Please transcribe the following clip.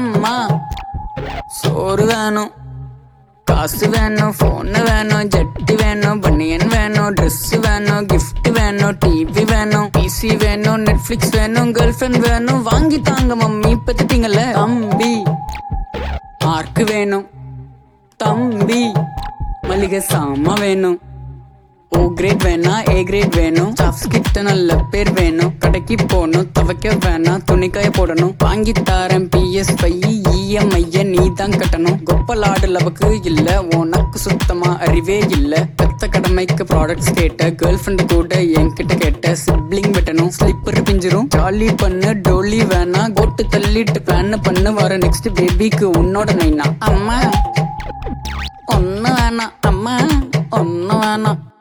அம்மா சோறு வேணும் காசு வேணும் ஃபோனு வேணும் ஜட்டி வேணும் பனியன் வேணும் Dress வேணும் gift வேணும் டிவி வேணும் பிசி வேணும் நெட்ஃபிளிக்ஸ் வேணும் கேர்ள் ஃப்ரெண்ட் வேணும் வாங்கி தாங்க மம்மி பத்துட்டீங்கல்ல தம்பி மார்க் வேணும் தம்பி மளிகை சாமா வேணும் ஓ கிரேட் வேணா ஏ கிரேட் வேணும் ஸ்டாஃப்ஸ் கிட்ட நல்ல பேர் வேணும் கடைக்கு போகணும் துவைக்க வேணாம் துணிக்காய போடணும் வாங்கி தாரேன் பிஎஸ் ஃபை இஎம்ஐய நீ தான் கட்டணும் கொப்பலாடு லவக்கு இல்ல உனக்கு சுத்தமா அறிவே இல்ல பெத்த கடமைக்கு ப்ராடக்ட்ஸ் கேட்ட கேர்ள் ஃப்ரெண்டு கூட என்கிட்ட கேட்ட சிப்ளிங் வெட்டணும் ஸ்லிப்பர் பிஞ்சிரும் ஜாலி பண்ணு டோலி வேணா கோட்டு தள்ளிட்டு பிளான் பண்ணு வர நெக்ஸ்ட் பேபிக்கு உன்னோட நைனா அம்மா ஒன்னு வேணாம் அம்மா ஒன்னு வேணாம்